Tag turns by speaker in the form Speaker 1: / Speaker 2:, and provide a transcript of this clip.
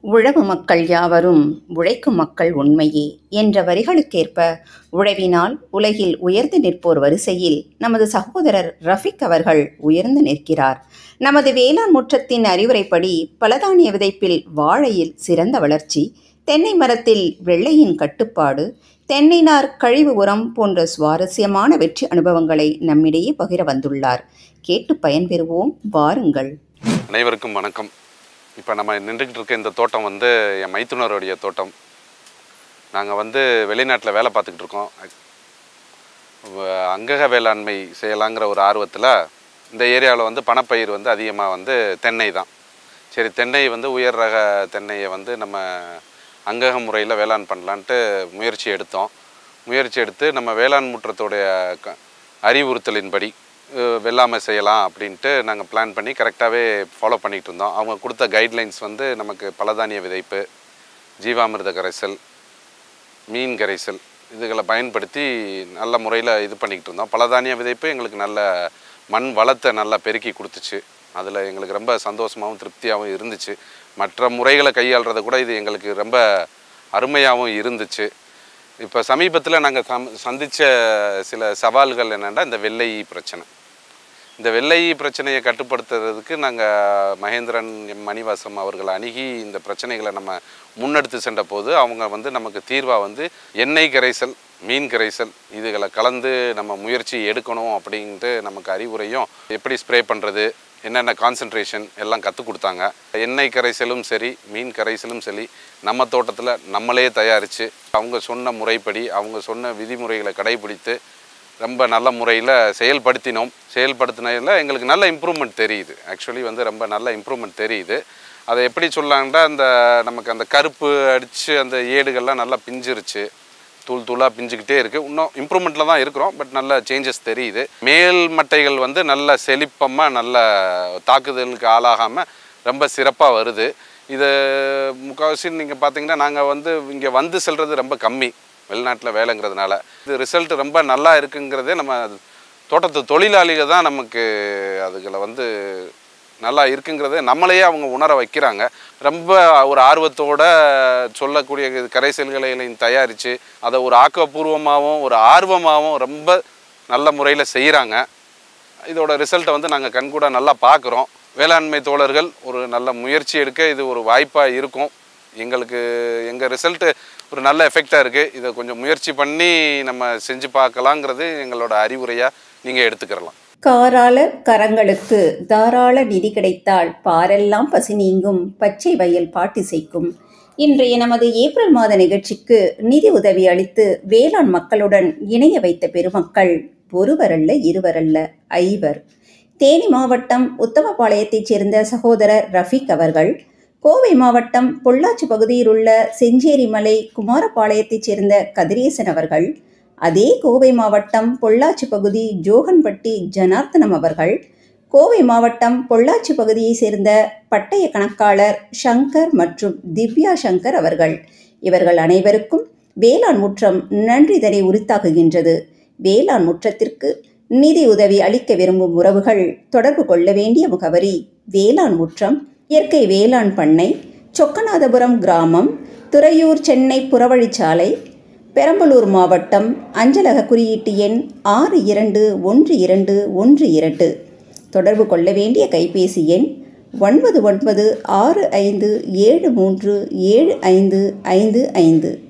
Speaker 1: உழவு மக்கள் யாவரும் உழைக்கும் மக்கள் உண்மையே என்ற வரிகளுக்கேற்ப உழவினால் உலகில் உயர்ந்து நிற்போர் வரிசையில் நமது சகோதரர் ரஃபிக் அவர்கள் உயர்ந்து நிற்கிறார் நமது வேளாண் முற்றத்தின் அறிவுரைப்படி பலதானிய விதைப்பில் வாழையில் சிறந்த வளர்ச்சி தென்னை மரத்தில் வெள்ளையின் கட்டுப்பாடு தென்னை நார் கழிவு உரம் போன்ற சுவாரஸ்யமான வெற்றி அனுபவங்களை நம்மிடையே பகிர வந்துள்ளார் கேட்டு பயன்பெறுவோம் வாருங்கள்
Speaker 2: அனைவருக்கும் வணக்கம் இப்போ நம்ம நின்றுக்கிட்டு இருக்க இந்த தோட்டம் வந்து என் மைத்துனருடைய தோட்டம் நாங்கள் வந்து வெளிநாட்டில் வேலை பார்த்துக்கிட்டு இருக்கோம் வ- அங்கக வேளாண்மை செய்யலாங்கிற ஒரு ஆர்வத்தில் இந்த ஏரியாவில் வந்து பணப்பயிர் வந்து அதிகமாக வந்து தென்னை தான் சரி தென்னை வந்து உயர் ரக தென்னையை வந்து நம்ம அங்கக முறையில் வேளாண் பண்ணலான்ட்டு முயற்சி எடுத்தோம் முயற்சி எடுத்து நம்ம வேளாண் முற்றத்துடைய க அறிவுறுத்தலின்படி அஹ், வெள்ளாமை செய்யலாம் அப்படின்ட்டு நாங்கள் பிளான் பண்ணி கரெக்டாகவே ஃபாலோ பண்ணிகிட்டு இருந்தோம் அவங்க கொடுத்த கைட்லைன்ஸ் வந்து நமக்கு பலதானிய விதைப்பு ஜீவாமிர்த கரைசல் மீன் கரைசல் இதுகளை பயன்படுத்தி நல்ல முறையில் இது பண்ணிக்கிட்டு இருந்தோம் பலதானிய விதைப்பு எங்களுக்கு நல்ல மண் வளத்தை நல்லா பெருக்கி கொடுத்துச்சு அதில் எங்களுக்கு ரொம்ப சந்தோஷமாகவும் திருப்தியாகவும் இருந்துச்சு மற்ற முறைகளை கையாளுறத கூட இது எங்களுக்கு ரொம்ப அருமையாகவும் இருந்துச்சு இப்போ சமீபத்தில் நாங்கள் சம் சந்தித்த சில சவால்கள் என்னென்னா இந்த வெள்ளை ஈ பிரச்சனை இந்த வெள்ளை ஈ பிரச்சனையை கட்டுப்படுத்துறதுக்கு நாங்கள் மகேந்திரன் எம் மணிவாசம் அவர்களை அணுகி இந்த பிரச்சனைகளை நம்ம முன்னெடுத்து சென்ற போது அவங்க வந்து நமக்கு தீர்வாக வந்து எண்ணெய் கரைசல் மீன் கரைசல் இதுகளை கலந்து நம்ம முயற்சி எடுக்கணும் அப்படின்ட்டு நமக்கு அறிவுரையும் எப்படி ஸ்ப்ரே பண்ணுறது என்னென்ன கான்சன்ட்ரேஷன் எல்லாம் கற்றுக் கொடுத்தாங்க எண்ணெய் கரைசலும் சரி மீன் கரைசலும் சரி நம்ம தோட்டத்தில் நம்மளே தயாரித்து அவங்க சொன்ன முறைப்படி அவங்க சொன்ன விதிமுறைகளை கடைபிடித்து ரொம்ப நல்ல முறையில் செயல்படுத்தினோம் செயல்படுத்தினதில் எங்களுக்கு நல்ல இம்ப்ரூவ்மெண்ட் தெரியுது ஆக்சுவலி வந்து ரொம்ப நல்ல இம்ப்ரூவ்மெண்ட் தெரியுது அதை எப்படி சொல்லலாம்னா அந்த நமக்கு அந்த கருப்பு அடித்து அந்த ஏடுகள்லாம் நல்லா பிஞ்சிருச்சு தூள் தூளாக பிஞ்சுக்கிட்டே இருக்குது இன்னும் இம்ப்ரூவ்மெண்ட்டில் தான் இருக்கிறோம் பட் நல்ல சேஞ்சஸ் தெரியுது மேல் மட்டைகள் வந்து நல்ல செழிப்பமாக நல்ல தாக்குதலுக்கு ஆளாகாமல் ரொம்ப சிறப்பாக வருது இது முக்கால்வாசி நீங்கள் பார்த்தீங்கன்னா நாங்கள் வந்து இங்கே வந்து செல்வது ரொம்ப கம்மி வெளிநாட்டில் வேலைங்கிறதுனால இது ரிசல்ட் ரொம்ப நல்லா இருக்குங்கிறதே நம்ம தோட்டத்து தொழிலாளிகள் தான் நமக்கு அதுகளை வந்து நல்லா இருக்குங்கிறத நம்மளையே அவங்க உணர வைக்கிறாங்க ரொம்ப ஒரு ஆர்வத்தோட சொல்லக்கூடிய இது கரைசல்களையும் தயாரித்து அதை ஒரு ஆக்கப்பூர்வமாகவும் ஒரு ஆர்வமாகவும் ரொம்ப நல்ல முறையில் செய்கிறாங்க இதோட ரிசல்ட்டை வந்து நாங்கள் கண்கூட நல்லா பார்க்குறோம் வேளாண்மை தோழர்கள் ஒரு நல்ல முயற்சி எடுக்க இது ஒரு வாய்ப்பாக இருக்கும் எங்களுக்கு எங்கள் ரிசல்ட்டு ஒரு நல்ல எஃபெக்டாக இருக்குது இதை கொஞ்சம் முயற்சி பண்ணி நம்ம செஞ்சு பார்க்கலாங்கிறது எங்களோட அறிவுரையாக நீங்கள் எடுத்துக்கிறலாம்
Speaker 1: காரால கரங்களுக்கு தாராள நிதி கிடைத்தால் பாரெல்லாம் பசி நீங்கும் பச்சை வயல் பாட்டிசைக்கும் இன்றைய நமது ஏப்ரல் மாத நிகழ்ச்சிக்கு நிதி உதவி அளித்து வேளாண் மக்களுடன் இணைய வைத்த பெருமக்கள் ஒருவரல்ல இருவரல்ல ஐவர் தேனி மாவட்டம் உத்தமபாளையத்தைச் சேர்ந்த சகோதரர் ரஃபீக் அவர்கள் கோவை மாவட்டம் பொள்ளாச்சி பகுதியில் உள்ள செஞ்சேரிமலை குமாரபாளையத்தைச் சேர்ந்த கதிரேசன் அவர்கள் அதே கோவை மாவட்டம் பொள்ளாச்சி பகுதி ஜோகன்பட்டி ஜனார்த்தனம் அவர்கள் கோவை மாவட்டம் பொள்ளாச்சி பகுதியைச் சேர்ந்த பட்டய கணக்காளர் சங்கர் மற்றும் திவ்யா சங்கர் அவர்கள் இவர்கள் அனைவருக்கும் வேளாண் முற்றம் நன்றிதனை உரித்தாக்குகின்றது வேளாண் முற்றத்திற்கு நிதி உதவி அளிக்க விரும்பும் உறவுகள் தொடர்பு கொள்ள வேண்டிய முகவரி வேளாண் முற்றம் இயற்கை வேளாண் பண்ணை சொக்கநாதபுரம் கிராமம் துறையூர் சென்னை புறவழிச்சாலை பெரம்பலூர் மாவட்டம் அஞ்சலக குறியீட்டு எண் ஆறு இரண்டு ஒன்று இரண்டு ஒன்று இரண்டு தொடர்பு கொள்ள வேண்டிய கைபேசி எண் ஒன்பது ஒன்பது ஆறு ஐந்து ஏழு மூன்று ஏழு ஐந்து ஐந்து ஐந்து